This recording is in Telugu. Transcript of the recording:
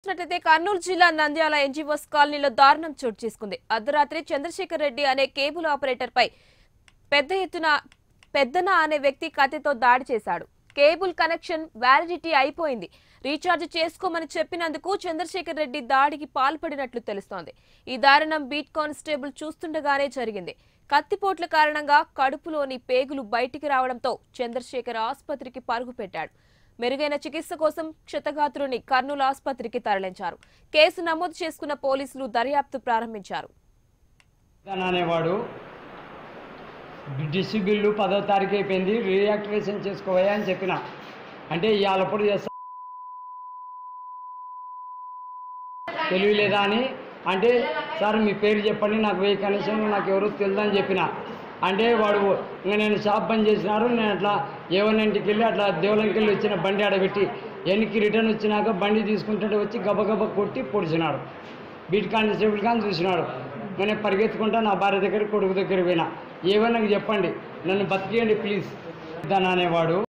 చూసినట్లయితే కర్నూలు జిల్లా నంద్యాల ఎన్జీఓస్ కాలనీలో దారుణం చోటు చేసుకుంది అర్ధరాత్రి చంద్రశేఖర్ రెడ్డి అనే కేబుల్ ఆపరేటర్ పై పెద్ద ఎత్తున పెద్దన అనే వ్యక్తి కత్తితో దాడి చేశాడు కేబుల్ కనెక్షన్ వ్యాలిడిటీ అయిపోయింది రీఛార్జ్ చేసుకోమని చెప్పినందుకు చంద్రశేఖర్ రెడ్డి దాడికి పాల్పడినట్లు తెలుస్తోంది ఈ దారుణం బీట్ కానిస్టేబుల్ చూస్తుండగానే జరిగింది కత్తిపోట్ల కారణంగా కడుపులోని పేగులు బయటికి రావడంతో చంద్రశేఖర్ ఆసుపత్రికి పరుగు పెట్టాడు మెరుగైన చికిత్స కోసం క్షతగాత్రుని కర్నూలు ఆసుపత్రికి తరలించారు కేసు నమోదు చేసుకున్న పోలీసులు దర్యాప్తు ప్రారంభించారు జగన్ అనేవాడు డిసి బిల్లు పదో తారీఖు అయిపోయింది రీయాక్టివేషన్ చేసుకోవయ్యా అని చెప్పిన అంటే ఇవాళప్పుడు చేస్తా తెలియలేదా అని అంటే సార్ మీ పేరు చెప్పండి నాకు వెయ్యి కనెక్షన్ నాకు ఎవరు తెలియదని చెప్పిన అంటే వాడు ఇంకా నేను షాప్ బంద్ చేసినారు నేను అట్లా ఏవన్న ఇంటికి వెళ్ళి అట్లా దేవులంకి వెళ్ళి వచ్చిన బండి ఆడబెట్టి ఎన్నికి రిటర్న్ వచ్చినాక బండి తీసుకుంటుంటే వచ్చి గబగబ కొట్టి పొడిచినాడు బీట్ కానిస్టేబుల్ కానీ చూసినాడు నేను పరిగెత్తుకుంటా నా భార్య దగ్గర కొడుకు దగ్గర పోయినా ఏమన్నా నాకు చెప్పండి నన్ను బతికేయండి ప్లీజ్ దాని అనేవాడు